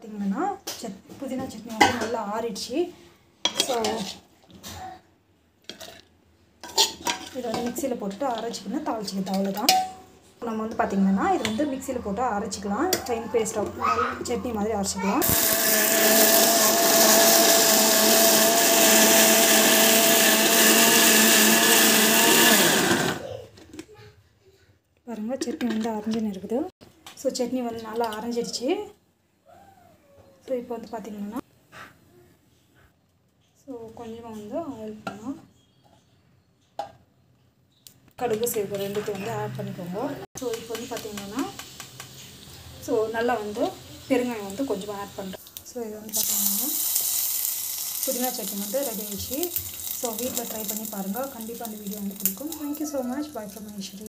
பார்த்தீங்கன்னா சட் புதினா சட்னி வந்து நல்லா ஆறிடுச்சு ஸோ இதை வந்து மிக்சியில் போட்டுட்டு அரைச்சிக்கணும் தாளிச்சிக்கிறது அவ்வளோதான் நம்ம வந்து பார்த்திங்கன்னா இது வந்து மிக்சியில் போட்டு அரைச்சிக்கலாம் ஃபைன் பேஸ்ட்டாக சட்னி மாதிரி அரைச்சிக்கலாம் பாருங்கள் சட்னி வந்து அரைஞ்சுன்னு இருக்குது ஸோ சட்னி வந்து நல்லா அரைஞ்சிடுச்சு ஸோ இப்போ வந்து பார்த்திங்கன்னா ஸோ கொஞ்சமாக வந்து ஆயில் பண்ணலாம் கடுகு சீரகம் ரெண்டுத்தையும் வந்து ஆட் பண்ணிக்கோங்க ஸோ இப்போ வந்து பார்த்திங்கன்னா ஸோ நல்லா வந்து பெருங்காயம் வந்து கொஞ்சமாக ஆட் பண்ணுறேன் ஸோ இது வந்து பார்த்திங்கன்னா புதினா சட்னி வந்து ரெடி ஆயிடுச்சு ஸோ வீட்டில் ட்ரை பண்ணி பாருங்கள் கண்டிப்பாக அந்த வீடியோ வந்து பிடிக்கும் thank you so much bye from Ishari